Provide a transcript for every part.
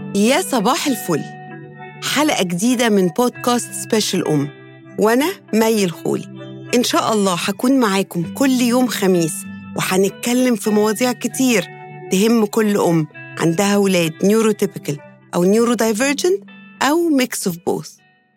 يا صباح الفل حلقة جديدة من بودكاست سبيشال أم وأنا مي الخولي إن شاء الله هكون معاكم كل يوم خميس وهنتكلم في مواضيع كتير تهم كل أم عندها ولاد نيوروتيبيكال أو نيورو دايفرجنت أو ميكس اوف بوث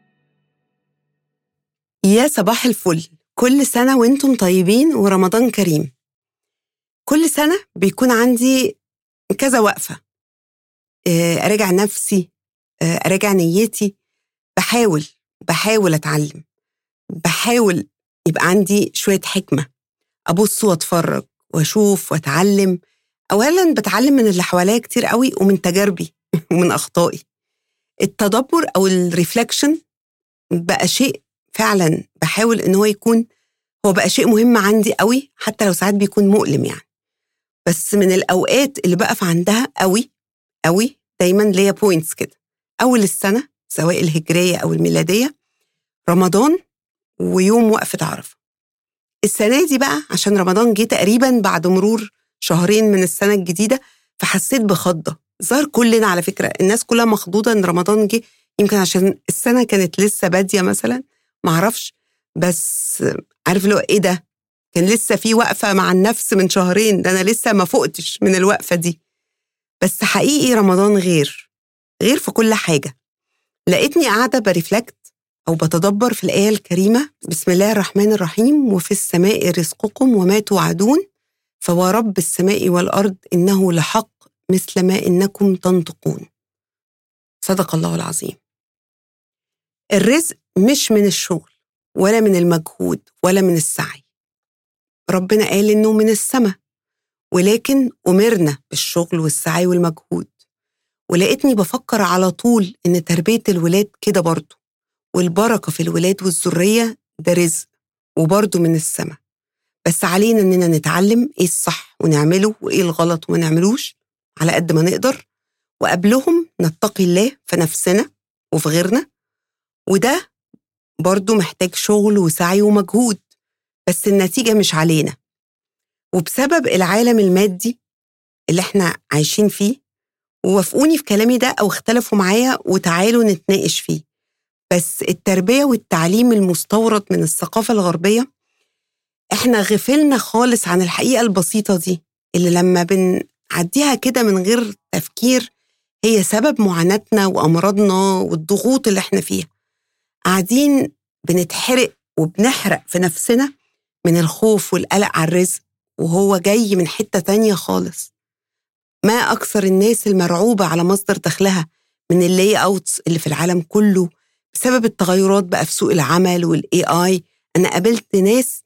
يا صباح الفل كل سنة وانتم طيبين ورمضان كريم كل سنة بيكون عندي كذا وقفة آه، أراجع نفسي آه، أراجع نيتي بحاول بحاول أتعلم بحاول يبقى عندي شوية حكمة أبص وأتفرج وأشوف وأتعلم أولا بتعلم من اللي حواليا كتير قوي ومن تجاربي ومن أخطائي التدبر أو الريفلكشن بقى شيء فعلا بحاول إن هو يكون هو بقى شيء مهم عندي قوي حتى لو ساعات بيكون مؤلم يعني بس من الأوقات اللي بقف عندها قوي قوي دايما ليا بوينتس كده أول السنة سواء الهجرية أو الميلادية رمضان ويوم وقفة عرفة السنة دي بقى عشان رمضان جه تقريبا بعد مرور شهرين من السنة الجديدة فحسيت بخضة ظهر كلنا على فكرة الناس كلها مخضوضة إن رمضان جه يمكن عشان السنة كانت لسه بادية مثلا معرفش بس عارف اللي هو إيه ده كان لسه في وقفة مع النفس من شهرين ده أنا لسه ما فقتش من الوقفة دي بس حقيقي رمضان غير غير في كل حاجة لقيتني قاعدة بريفلكت أو بتدبر في الآية الكريمة بسم الله الرحمن الرحيم وفي السماء رزقكم وما توعدون فورب السماء والأرض إنه لحق مثل ما إنكم تنطقون صدق الله العظيم الرزق مش من الشغل ولا من المجهود ولا من السعي ربنا قال إنه من السماء ولكن أمرنا بالشغل والسعي والمجهود ولقيتني بفكر على طول إن تربية الولاد كده برضه والبركة في الولاد والذرية ده رزق وبرضه من السماء بس علينا إننا نتعلم إيه الصح ونعمله وإيه الغلط وما نعملوش على قد ما نقدر وقبلهم نتقي الله في نفسنا وفي غيرنا وده برضه محتاج شغل وسعي ومجهود بس النتيجة مش علينا وبسبب العالم المادي اللي احنا عايشين فيه ووافقوني في كلامي ده او اختلفوا معايا وتعالوا نتناقش فيه بس التربية والتعليم المستورد من الثقافة الغربية احنا غفلنا خالص عن الحقيقة البسيطة دي اللي لما بنعديها كده من غير تفكير هي سبب معاناتنا وأمراضنا والضغوط اللي احنا فيها قاعدين بنتحرق وبنحرق في نفسنا من الخوف والقلق على الرزق وهو جاي من حتة تانية خالص ما أكثر الناس المرعوبة على مصدر دخلها من اللاي اوتس اللي في العالم كله بسبب التغيرات بقى في سوق العمل والاي اي انا قابلت ناس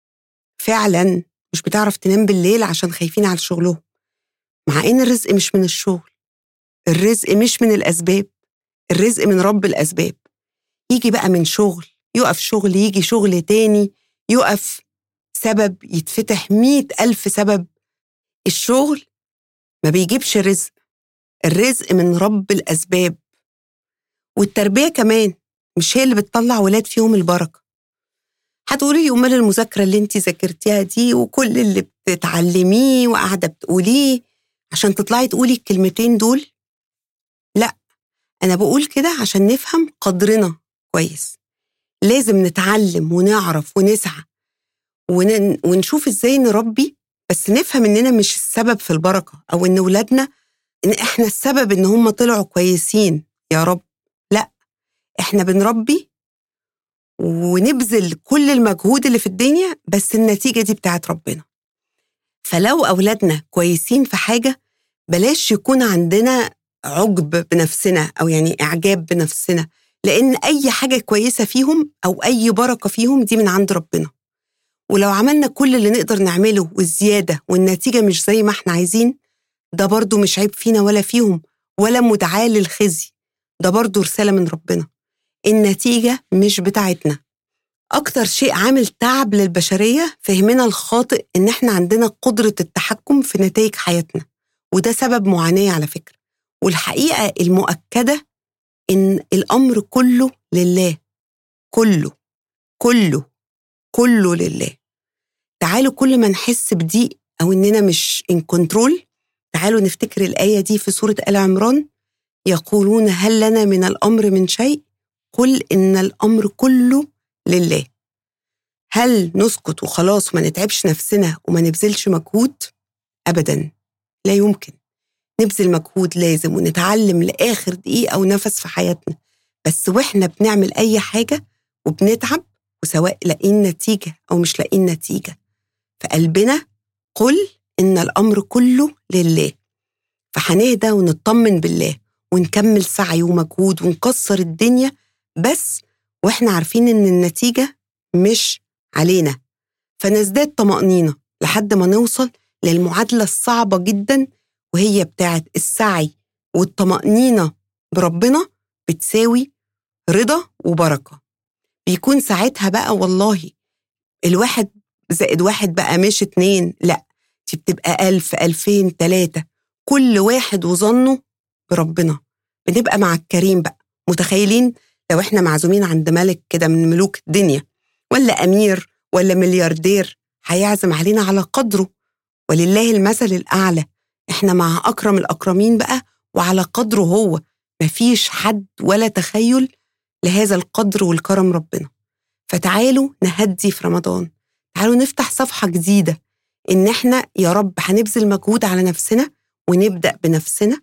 فعلا مش بتعرف تنام بالليل عشان خايفين على شغلهم مع ان الرزق مش من الشغل الرزق مش من الاسباب الرزق من رب الاسباب يجي بقى من شغل يقف شغل يجي شغل تاني يقف سبب يتفتح مئة ألف سبب الشغل ما بيجيبش رزق الرزق من رب الأسباب والتربية كمان مش هي اللي بتطلع ولاد فيهم البركة هتقولي لي أمال المذاكرة اللي انت ذاكرتيها دي وكل اللي بتتعلميه وقاعدة بتقوليه عشان تطلعي تقولي الكلمتين دول لا أنا بقول كده عشان نفهم قدرنا كويس لازم نتعلم ونعرف ونسعى ون... ونشوف ازاي نربي بس نفهم اننا مش السبب في البركه او ان ولادنا ان احنا السبب ان هم طلعوا كويسين يا رب لا احنا بنربي ونبذل كل المجهود اللي في الدنيا بس النتيجه دي بتاعت ربنا فلو اولادنا كويسين في حاجه بلاش يكون عندنا عجب بنفسنا او يعني اعجاب بنفسنا لان اي حاجه كويسه فيهم او اي بركه فيهم دي من عند ربنا ولو عملنا كل اللي نقدر نعمله والزيادة والنتيجة مش زي ما احنا عايزين ده برضو مش عيب فينا ولا فيهم ولا مدعاة للخزي ده برضو رسالة من ربنا النتيجة مش بتاعتنا أكتر شيء عامل تعب للبشرية فهمنا الخاطئ إن إحنا عندنا قدرة التحكم في نتائج حياتنا وده سبب معاناة على فكرة والحقيقة المؤكدة إن الأمر كله لله كله كله كله لله تعالوا كل ما نحس بضيق أو إننا مش إن كنترول تعالوا نفتكر الآية دي في سورة آل عمران يقولون هل لنا من الأمر من شيء قل إن الأمر كله لله هل نسكت وخلاص وما نتعبش نفسنا وما نبذلش مجهود أبدا لا يمكن نبذل مجهود لازم ونتعلم لآخر دقيقة ونفس في حياتنا بس وإحنا بنعمل أي حاجة وبنتعب وسواء لاقين نتيجة أو مش لاقين نتيجة فقلبنا قل إن الأمر كله لله فهنهدى ونطمن بالله ونكمل سعي ومجهود ونكسر الدنيا بس واحنا عارفين ان النتيجة مش علينا فنزداد طمأنينة لحد ما نوصل للمعادلة الصعبة جدا وهي بتاعت السعي والطمأنينة بربنا بتساوي رضا وبركة بيكون ساعتها بقى والله الواحد زائد واحد بقى مش اتنين لا دي بتبقى ألف ألفين تلاتة كل واحد وظنه بربنا بنبقى مع الكريم بقى متخيلين لو احنا معزومين عند ملك كده من ملوك الدنيا ولا أمير ولا ملياردير هيعزم علينا على قدره ولله المثل الأعلى احنا مع أكرم الأكرمين بقى وعلى قدره هو مفيش حد ولا تخيل لهذا القدر والكرم ربنا فتعالوا نهدي في رمضان تعالوا نفتح صفحة جديدة إن إحنا يا رب هنبذل مجهود على نفسنا ونبدأ بنفسنا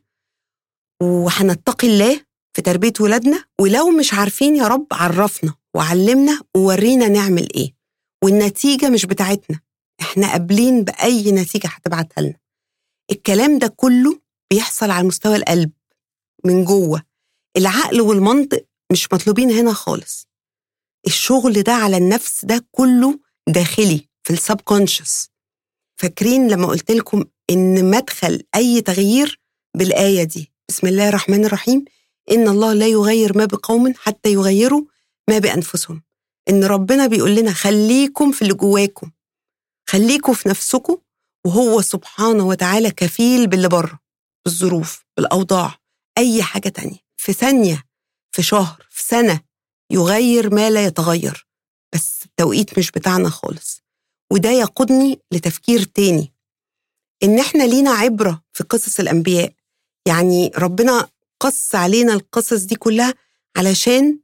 وهنتقي الله في تربية ولادنا ولو مش عارفين يا رب عرفنا وعلمنا وورينا نعمل إيه والنتيجة مش بتاعتنا إحنا قابلين بأي نتيجة هتبعتها لنا الكلام ده كله بيحصل على مستوى القلب من جوه العقل والمنطق مش مطلوبين هنا خالص الشغل ده على النفس ده كله داخلي في السب كونشس فاكرين لما قلت لكم ان مدخل اي تغيير بالايه دي بسم الله الرحمن الرحيم ان الله لا يغير ما بقوم حتى يغيروا ما بانفسهم ان ربنا بيقول لنا خليكم في اللي جواكم خليكم في نفسكم وهو سبحانه وتعالى كفيل باللي بره بالظروف بالاوضاع اي حاجه تانية في ثانيه في شهر في سنه يغير ما لا يتغير بس التوقيت مش بتاعنا خالص وده يقودني لتفكير تاني إن إحنا لينا عبرة في قصص الأنبياء يعني ربنا قص علينا القصص دي كلها علشان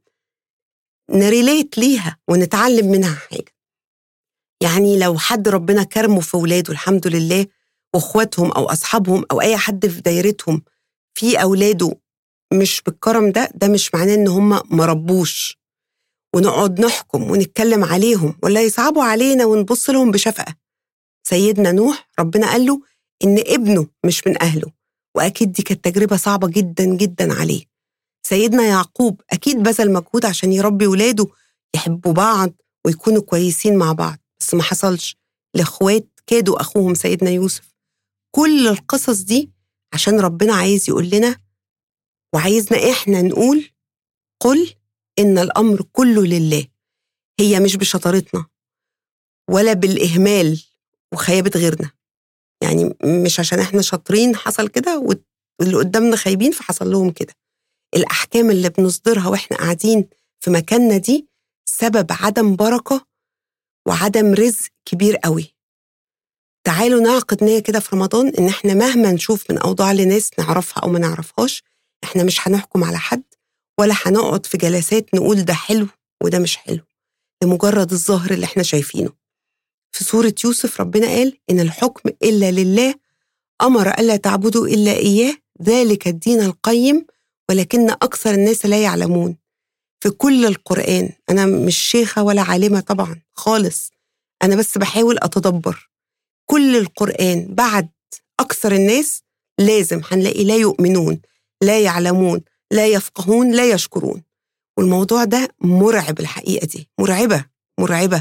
نريليت ليها ونتعلم منها حاجة يعني لو حد ربنا كرمه في ولاده الحمد لله واخواتهم او اصحابهم او اي حد في دايرتهم في اولاده مش بالكرم ده ده مش معناه ان هم ما ربوش ونقعد نحكم ونتكلم عليهم ولا يصعبوا علينا ونبص لهم بشفقه سيدنا نوح ربنا قال له ان ابنه مش من اهله واكيد دي كانت تجربه صعبه جدا جدا عليه سيدنا يعقوب اكيد بذل مجهود عشان يربي ولاده يحبوا بعض ويكونوا كويسين مع بعض بس ما حصلش الاخوات كادوا اخوهم سيدنا يوسف كل القصص دي عشان ربنا عايز يقول لنا وعايزنا احنا نقول قل ان الامر كله لله هي مش بشطارتنا ولا بالاهمال وخيابه غيرنا يعني مش عشان احنا شاطرين حصل كده واللي قدامنا خايبين فحصل لهم كده الاحكام اللي بنصدرها واحنا قاعدين في مكاننا دي سبب عدم بركه وعدم رزق كبير قوي تعالوا نعقد نية كده في رمضان إن إحنا مهما نشوف من أوضاع لناس نعرفها أو ما نعرفهاش إحنا مش هنحكم على حد ولا هنقعد في جلسات نقول ده حلو وده مش حلو لمجرد الظاهر اللي إحنا شايفينه في سورة يوسف ربنا قال إن الحكم إلا لله أمر ألا تعبدوا إلا إياه ذلك الدين القيم ولكن أكثر الناس لا يعلمون في كل القرآن أنا مش شيخة ولا عالمة طبعا خالص أنا بس بحاول أتدبر كل القرآن بعد أكثر الناس لازم هنلاقي لا يؤمنون لا يعلمون لا يفقهون لا يشكرون والموضوع ده مرعب الحقيقة دي مرعبة مرعبة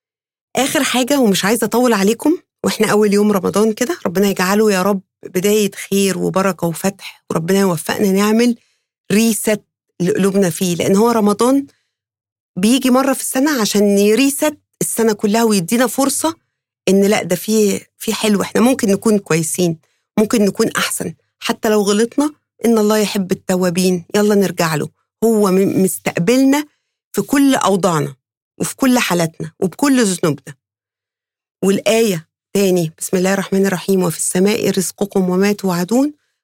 آخر حاجة ومش عايزة أطول عليكم وإحنا أول يوم رمضان كده ربنا يجعله يا رب بداية خير وبركة وفتح وربنا يوفقنا نعمل ريست لقلوبنا فيه لأن هو رمضان بيجي مرة في السنة عشان يريست السنة كلها ويدينا فرصة إن لا ده في في حلو إحنا ممكن نكون كويسين ممكن نكون أحسن حتى لو غلطنا إن الله يحب التوابين يلا نرجع له هو مستقبلنا في كل أوضاعنا وفي كل حالاتنا وبكل ذنوبنا والآية تاني بسم الله الرحمن الرحيم وفي السماء رزقكم وما توعدون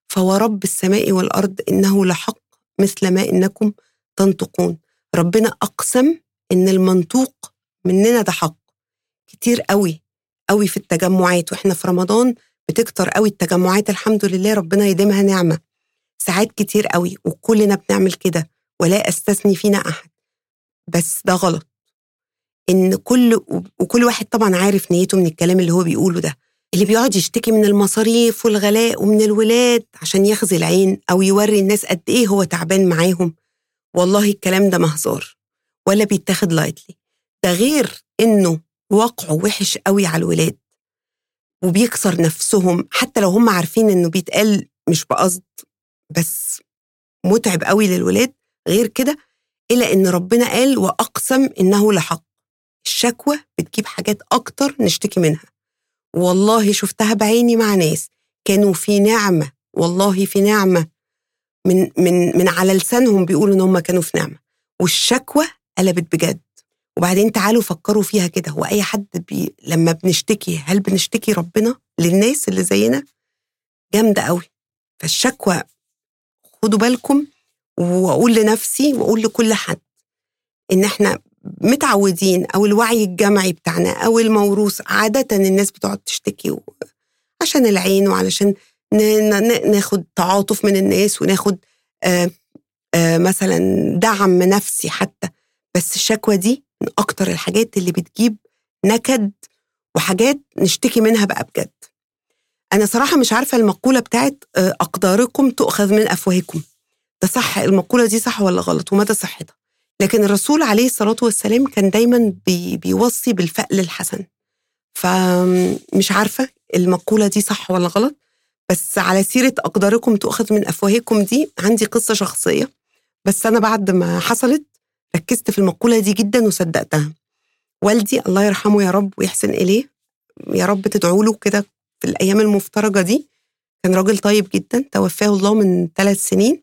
فورب السماء والأرض إنه لحق مثل ما إنكم تنطقون ربنا أقسم إن المنطوق مننا ده حق كتير قوي قوي في التجمعات وإحنا في رمضان بتكتر قوي التجمعات الحمد لله ربنا يديمها نعمة ساعات كتير قوي وكلنا بنعمل كده ولا أستثني فينا أحد بس ده غلط إن كل وكل واحد طبعا عارف نيته من الكلام اللي هو بيقوله ده اللي بيقعد يشتكي من المصاريف والغلاء ومن الولاد عشان يخزي العين أو يوري الناس قد إيه هو تعبان معاهم والله الكلام ده مهزار ولا بيتاخد لايتلي ده غير إنه واقعه وحش قوي على الولاد وبيكسر نفسهم حتى لو هم عارفين إنه بيتقال مش بقصد بس متعب قوي للولاد غير كده إلا إن ربنا قال وأقسم إنه لحق الشكوى بتجيب حاجات أكتر نشتكي منها والله شفتها بعيني مع ناس كانوا في نعمة والله في نعمة من من من على لسانهم بيقولوا إن هم كانوا في نعمة والشكوى قلبت بجد وبعدين تعالوا فكروا فيها كده هو أي حد بي لما بنشتكي هل بنشتكي ربنا للناس اللي زينا جامدة قوي فالشكوى خدوا بالكم واقول لنفسي واقول لكل حد ان احنا متعودين او الوعي الجمعي بتاعنا او الموروث عاده الناس بتقعد تشتكي عشان العين وعلشان ناخد تعاطف من الناس وناخد آآ آآ مثلا دعم نفسي حتى بس الشكوى دي من اكتر الحاجات اللي بتجيب نكد وحاجات نشتكي منها بقى بجد انا صراحه مش عارفه المقوله بتاعت اقداركم تؤخذ من افواهكم ده صح المقوله دي صح ولا غلط ومدى صحتها لكن الرسول عليه الصلاه والسلام كان دايما بي بيوصي بالفأل الحسن فمش عارفه المقوله دي صح ولا غلط بس على سيره اقداركم تؤخذ من افواهكم دي عندي قصه شخصيه بس انا بعد ما حصلت ركزت في المقوله دي جدا وصدقتها والدي الله يرحمه يا رب ويحسن اليه يا رب تدعوا له كده في الايام المفترجه دي كان راجل طيب جدا توفاه الله من ثلاث سنين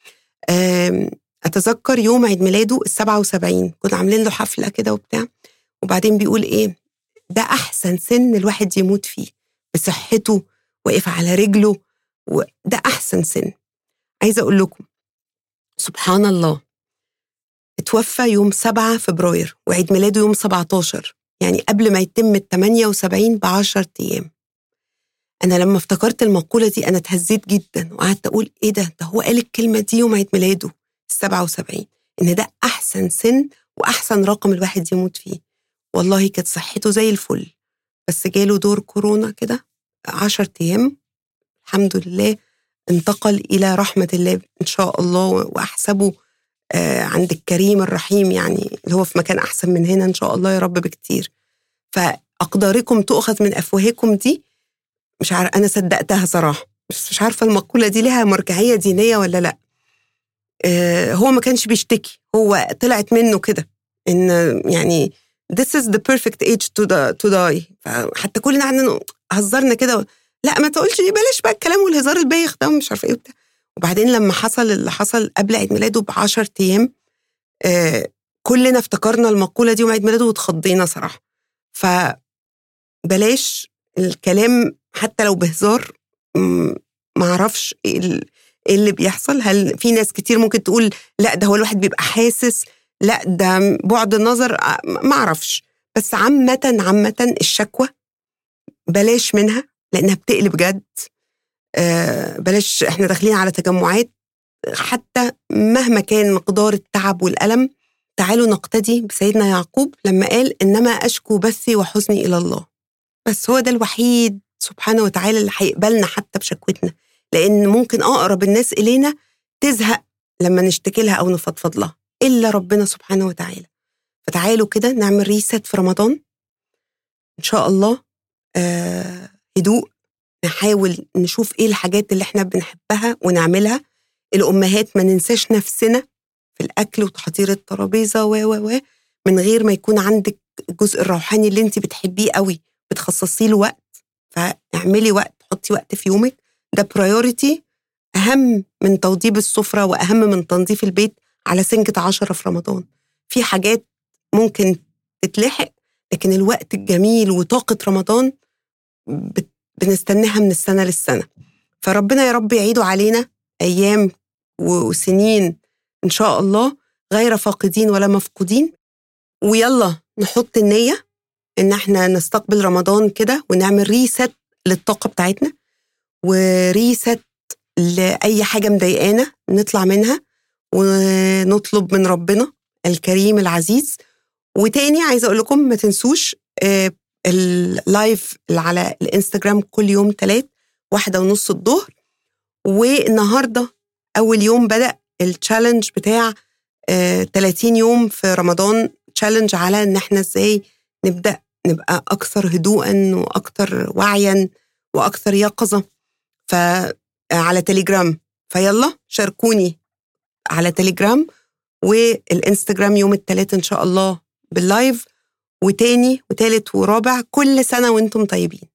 اتذكر يوم عيد ميلاده ال 77 كنا عاملين له حفله كده وبتاع وبعدين بيقول ايه ده احسن سن الواحد يموت فيه بصحته واقف على رجله وده احسن سن عايزه اقول لكم سبحان الله اتوفى يوم 7 فبراير وعيد ميلاده يوم 17 يعني قبل ما يتم ال 78 ب 10 ايام انا لما افتكرت المقوله دي انا اتهزيت جدا وقعدت اقول ايه ده ده هو قال الكلمه دي يوم عيد ميلاده ال 77 ان ده احسن سن واحسن رقم الواحد يموت فيه والله كانت صحته زي الفل بس جاله دور كورونا كده 10 ايام الحمد لله انتقل الى رحمه الله ان شاء الله واحسبه آه عند الكريم الرحيم يعني اللي هو في مكان احسن من هنا ان شاء الله يا رب بكتير فاقداركم تؤخذ من افواهكم دي مش عارف انا صدقتها صراحه بس مش عارفه المقوله دي لها مرجعيه دينيه ولا لا آه هو ما كانش بيشتكي هو طلعت منه كده ان يعني this is the perfect age to, the, to die فحتى كلنا قعدنا هزرنا كده لا ما تقولش بلاش بقى الكلام والهزار البايخ ده ومش عارفه ايه وبتاع وبعدين لما حصل اللي حصل قبل عيد ميلاده ب 10 ايام آه كلنا افتكرنا المقوله دي وعيد ميلاده واتخضينا صراحه فبلاش الكلام حتى لو بهزار ما اعرفش ايه اللي بيحصل هل في ناس كتير ممكن تقول لا ده هو الواحد بيبقى حاسس لا ده بعد النظر ما اعرفش بس عامة عامة الشكوى بلاش منها لانها بتقلب جد آه بلاش احنا داخلين على تجمعات حتى مهما كان مقدار التعب والألم تعالوا نقتدي بسيدنا يعقوب لما قال إنما أشكو بثي وحزني إلى الله بس هو ده الوحيد سبحانه وتعالى اللي هيقبلنا حتى بشكوتنا لأن ممكن أقرب الناس إلينا تزهق لما نشتكي لها أو نفضفض لها إلا ربنا سبحانه وتعالى فتعالوا كده نعمل ريست في رمضان إن شاء الله آه هدوء نحاول نشوف إيه الحاجات اللي إحنا بنحبها ونعملها الأمهات ما ننساش نفسنا في الأكل وتحضير الترابيزة و و و من غير ما يكون عندك الجزء الروحاني اللي أنت بتحبيه قوي بتخصصي له وقت فاعملي وقت حطي وقت في يومك ده برايورتي أهم من توضيب السفرة وأهم من تنظيف البيت على سنجة عشرة في رمضان في حاجات ممكن تتلحق لكن الوقت الجميل وطاقة رمضان بنستناها من السنة للسنة فربنا يا رب يعيدوا علينا أيام وسنين إن شاء الله غير فاقدين ولا مفقودين ويلا نحط النية إن احنا نستقبل رمضان كده ونعمل ريست للطاقة بتاعتنا وريست لأي حاجة مضايقانا نطلع منها ونطلب من ربنا الكريم العزيز وتاني عايزة أقول لكم ما تنسوش آه، اللايف اللي على الانستجرام كل يوم تلات واحدة ونص الظهر والنهاردة أول يوم بدأ التشالنج بتاع 30 آه، يوم في رمضان تشالنج على ان احنا ازاي نبدا نبقى اكثر هدوءا واكثر وعيا واكثر يقظه فعلى تليجرام فيلا شاركوني على تليجرام والانستجرام يوم الثلاث ان شاء الله باللايف وتاني وتالت ورابع كل سنه وانتم طيبين